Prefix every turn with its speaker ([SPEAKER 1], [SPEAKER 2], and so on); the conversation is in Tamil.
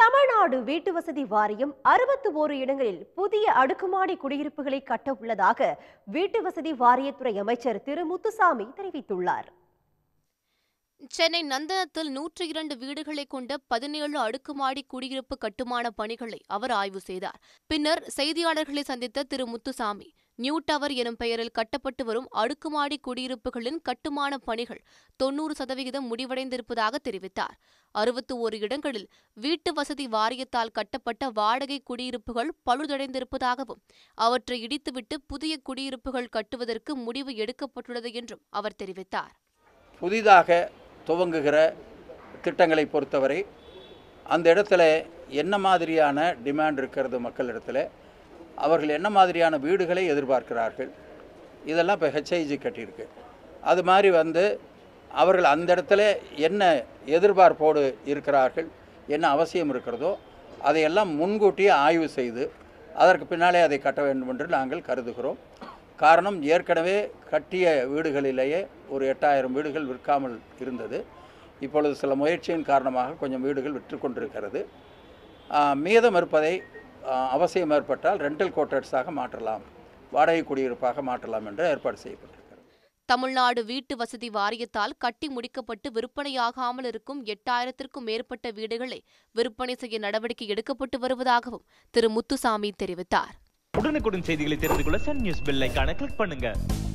[SPEAKER 1] தமிழ்நாடு வீட்டு வசதி வாரியம் அறுபத்தி ஓரு இடங்களில் புதிய அடுக்குமாடி குடியிருப்புகளை கட்ட உள்ளதாக வீட்டு வசதி வாரியத்துறை அமைச்சர் திரு முத்துசாமி தெரிவித்துள்ளார்
[SPEAKER 2] சென்னை நந்தனத்தில் நூற்றி இரண்டு வீடுகளை கொண்ட பதினேழு அடுக்குமாடி குடியிருப்பு கட்டுமான பணிகளை அவர் ஆய்வு செய்தார் பின்னர் செய்தியாளர்களை சந்தித்த திரு முத்துசாமி நியூ டவர் எனும் பெயரில் கட்டப்பட்டு வரும் அடுக்குமாடி குடியிருப்புகளின் கட்டுமான பணிகள் தொன்னூறு சதவிகிதம் முடிவடைந்திருப்பதாக தெரிவித்தார் அறுபத்தி ஓரு இடங்களில் வீட்டு வசதி வாரியத்தால் கட்டப்பட்ட வாடகை குடியிருப்புகள் பழுதடைந்திருப்பதாகவும் அவற்றை இடித்துவிட்டு புதிய குடியிருப்புகள் கட்டுவதற்கு முடிவு எடுக்கப்பட்டுள்ளது என்றும் அவர் தெரிவித்தார்
[SPEAKER 3] புதிதாக துவங்குகிற திட்டங்களை பொறுத்தவரை அந்த இடத்துல என்ன மாதிரியான டிமாண்ட் இருக்கிறது மக்களிடத்தில் அவர்கள் என்ன மாதிரியான வீடுகளை எதிர்பார்க்கிறார்கள் இதெல்லாம் இப்போ ஹெச்ஐஜி கட்டியிருக்கு அது மாதிரி வந்து அவர்கள் அந்த இடத்துல என்ன எதிர்பார்ப்போடு இருக்கிறார்கள் என்ன அவசியம் இருக்கிறதோ அதையெல்லாம் முன்கூட்டியே ஆய்வு செய்து அதற்கு பின்னாலே அதை கட்ட வேண்டும் என்று நாங்கள் கருதுகிறோம் காரணம் ஏற்கனவே கட்டிய வீடுகளிலேயே ஒரு எட்டாயிரம் வீடுகள் விற்காமல் இருந்தது இப்பொழுது சில முயற்சியின் காரணமாக கொஞ்சம் வீடுகள் விற்று கொண்டிருக்கிறது ஆஹ், மீதம் இருப்பதை ஆஹ், அவசியம் ஏற்பட்டால் ரெண்டல் கோட்டர்ஸாக மாற்றலாம் வாடகை குடியிருப்பாக மாற்றலாம் என்று ஏற்பாடு செய்யப்பட்டிருக்கிறது
[SPEAKER 2] தமிழ்நாடு வீட்டு வசதி வாரியத்தால் கட்டி முடிக்கப்பட்டு விற்பனையாகாமல் இருக்கும் எட்டாயிரத்திற்கும் மேற்பட்ட வீடுகளை விற்பனை செய்ய நடவடிக்கை எடுக்கப்பட்டு வருவதாகவும் திரு முத்துசாமி தெரிவித்தார்
[SPEAKER 4] உடனுக்குடன் செய்திகளை தெரிந்து கொள்ள சன் நியூஸ் பெல் ஐகானை கிளிக் பண்ணுங்க